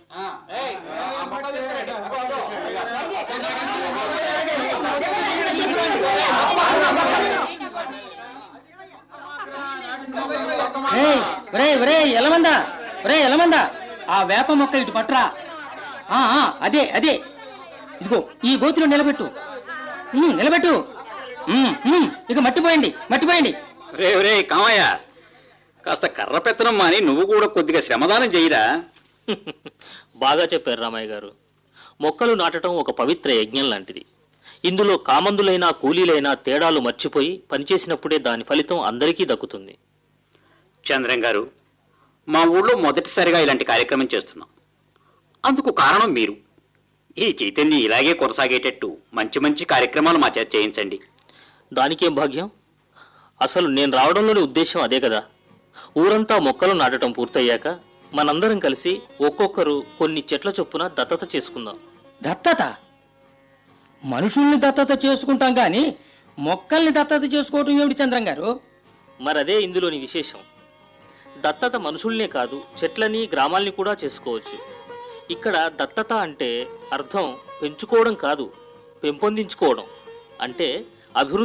ఒరేయ్, ఒరేయ్, ఒరేయ్, ఎలమందా ఒరే ఎలమందా ఆ వేప మొక్క ఇటు పట్రా ఆ, ఆ, అదే అదే ఇదిగో ఈ గోతిలో నిలబెట్టు ఉమ్, నిలబెట్టు ఉమ్, ఉమ్, ఇక మట్టిపోయండి మట్టిపోయండి రే రే కామయ్య కాస్త కర్ర పెత్తనం మాని నువ్వు కూడా కొద్దిగా శ్రమదానం చెయ్యిరా బాగా చెప్పారు రామయ్య గారు మొక్కలు నాటడం ఒక పవిత్ర యజ్ఞం లాంటిది ఇందులో కామందులైనా కూలీలైనా తేడాలు మర్చిపోయి పనిచేసినప్పుడే దాని ఫలితం అందరికీ దక్కుతుంది చంద్రం గారు మా ఊళ్ళో మొదటిసారిగా ఇలాంటి కార్యక్రమం చేస్తున్నాం అందుకు కారణం మీరు ఈ చైతన్యం ఇలాగే కొనసాగేటట్టు మంచి మంచి కార్యక్రమాలు మా చేత చేయించండి దానికేం భాగ్యం అసలు నేను రావడంలోని ఉద్దేశం అదే కదా ఊరంతా మొక్కలు నాటడం పూర్తయ్యాక మనందరం కలిసి ఒక్కొక్కరు కొన్ని చెట్ల చొప్పున దత్తత చేసుకుందాం దత్తత మనుషుల్ని దత్తత చేసుకుంటాం గాని మొక్కల్ని దత్తత చేసుకోవటం ఏమిటి చంద్రం గారు మరదే ఇందులోని విశేషం దత్తత మనుషుల్నే కాదు చెట్లని గ్రామాల్ని కూడా చేసుకోవచ్చు ఇక్కడ దత్తత అంటే అర్థం పెంచుకోవడం కాదు పెంపొందించుకోవడం అంటే అభివృద్ధి